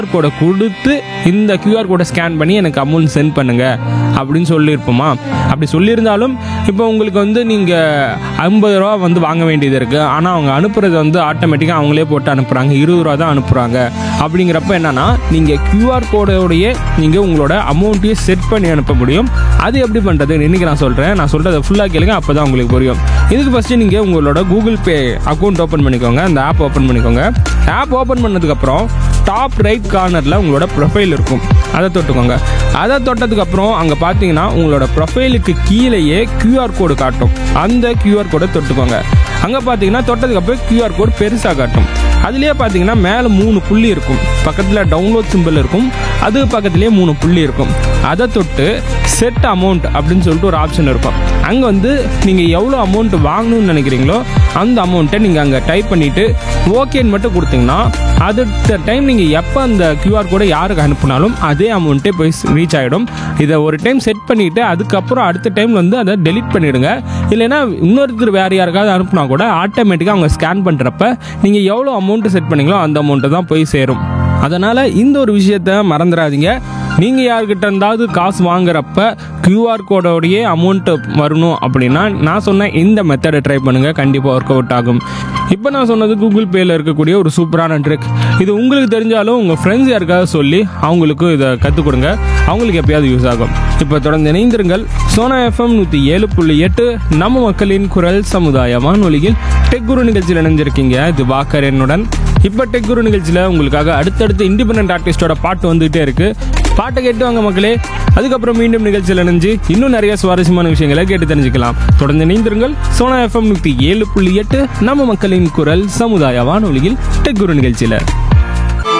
கோடை கொடுத்து இந்த QR கோடை ஸ்கேன் பண்ணி எனக்கு அமௌண்ட் சென்ட் பண்ணுங்க அப்படின்னு சொல்லியிருப்போமா அப்படி சொல்லியிருந்தாலும் இப்போ உங்களுக்கு வந்து நீங்கள் ஐம்பது ரூபா வந்து வாங்க வேண்டியது இருக்குது ஆனால் அவங்க அனுப்புறது வந்து ஆட்டோமேட்டிக்காக அவங்களே போட்டு அனுப்புகிறாங்க இருபது ரூபா தான் அனுப்புகிறாங்க அப்படிங்கிறப்ப என்னன்னா நீங்கள் QR கோடோடைய நீங்கள் உங்களோட அமௌண்ட்டையும் செட் பண்ணி அனுப்ப முடியும் அது எப்படி பண்ணுறது இன்னைக்கு நான் சொல்கிறேன் நான் சொல்கிறத ஃபுல்லாக கேளுங்க அப்போ தான் உங்களுக்கு புரியும் இதுக்கு ஃபஸ்ட்டு நீங்கள் உங்களோட கூகுள் பே அக்கௌண்ட் ஓப்பன் பண்ணிக்கோங்க அந்த ஆப் ஓப்பன் பண்ணிக்கோங்க ஆப் ஓப்பன் பண்ணதுக்கப்புறம் டாப் ரைட் கார்னரில் உங்களோட ப்ரொஃபைல் இருக்கும் அதை தொட்டுக்கோங்க அதை தொட்டதுக்கப்புறம் அங்கே பார்த்தீங்கன்னா உங்களோட ப்ரொஃபைலுக்கு கீழேயே கியூஆர் கோடு காட்டும் அந்த கியூஆர் கோடை தொட்டுக்கோங்க அங்கே பார்த்தீங்கன்னா தொட்டதுக்கப்புறம் கியூஆர் கோடு பெருசாக காட்டும் அதுலேயே பார்த்தீங்கன்னா மேலே மூணு புள்ளி இருக்கும் பக்கத்தில் டவுன்லோட் சிம்பிள் இருக்கும் அது பக்கத்துலேயே மூணு புள்ளி இருக்கும் அதை தொட்டு செட் அமௌண்ட் அப்படின்னு சொல்லிட்டு ஒரு ஆப்ஷன் இருக்கும் அங்கே வந்து நீங்கள் எவ்வளோ அமௌண்ட் வாங்கணும்னு நினைக்கிறீங்களோ அந்த அமௌண்ட்டை நீங்கள் அங்கே டைப் பண்ணிவிட்டு ஓகேன்னு மட்டும் கொடுத்தீங்கன்னா அடுத்த டைம் நீங்கள் எப்போ அந்த QR கோடை யாருக்கு அனுப்புனாலும் அதே அமௌண்ட்டே போய் ரீச் ஆகிடும் இதை ஒரு டைம் செட் பண்ணிவிட்டு அதுக்கப்புறம் அடுத்த டைம் வந்து அதை டெலீட் பண்ணிவிடுங்க இல்லைன்னா இன்னொருத்தர் வேறு யாருக்காவது அனுப்புனா கூட ஆட்டோமேட்டிக்காக அவங்க ஸ்கேன் பண்ணுறப்ப நீங்கள் எவ்வளோ அமௌண்ட்டு செட் பண்ணீங்களோ அந்த அமௌண்ட்டு தான் போய் சேரும் அதனால் இந்த ஒரு விஷயத்த மறந்துடாதீங்க நீங்கள் யார்கிட்ட இருந்தாவது காசு வாங்குறப்ப கியூஆர் கோடோடைய அமௌண்ட்டு வரணும் அப்படின்னா நான் சொன்ன இந்த மெத்தடை ட்ரை பண்ணுங்கள் கண்டிப்பாக ஒர்க் அவுட் ஆகும் இப்போ நான் சொன்னது கூகுள் பேயில் இருக்கக்கூடிய ஒரு சூப்பரான ட்ரிக் இது உங்களுக்கு தெரிஞ்சாலும் உங்கள் ஃப்ரெண்ட்ஸ் யாருக்காவது சொல்லி அவங்களுக்கும் இதை கற்றுக் கொடுங்க அவங்களுக்கு எப்பயாவது யூஸ் ஆகும் இப்போ தொடர்ந்து இணைந்திருங்கள் சோனா எஃப்எம் நூற்றி ஏழு புள்ளி எட்டு நம்ம மக்களின் குரல் சமுதாய வானொலியில் டெக் குரு நிகழ்ச்சியில் இணைஞ்சிருக்கீங்க இது வாக்கர் என்னுடன் இப்போ டெக் குரு நிகழ்ச்சியில் உங்களுக்காக அடுத்தடுத்து இண்டிபெண்டன்ட் ஆர்டிஸ்டோட பாட்டு வந்துகிட்டே இருக்கு பாட்டை கேட்டு வாங்க மக்களே அதுக்கப்புறம் மீண்டும் நிகழ்ச்சியில் இணைஞ்சு இன்னும் நிறைய சுவாரஸ்யமான விஷயங்களை கேட்டு தெரிஞ்சுக்கலாம் தொடர்ந்து இணைந்திருங்கள் சோனா எஃப்எம் நூற்றி ஏழு புள்ளி எட்டு நம்ம மக்களின் குரல் சமுதாய வானொலியில் டெக் குரு நிகழ்ச்சியில்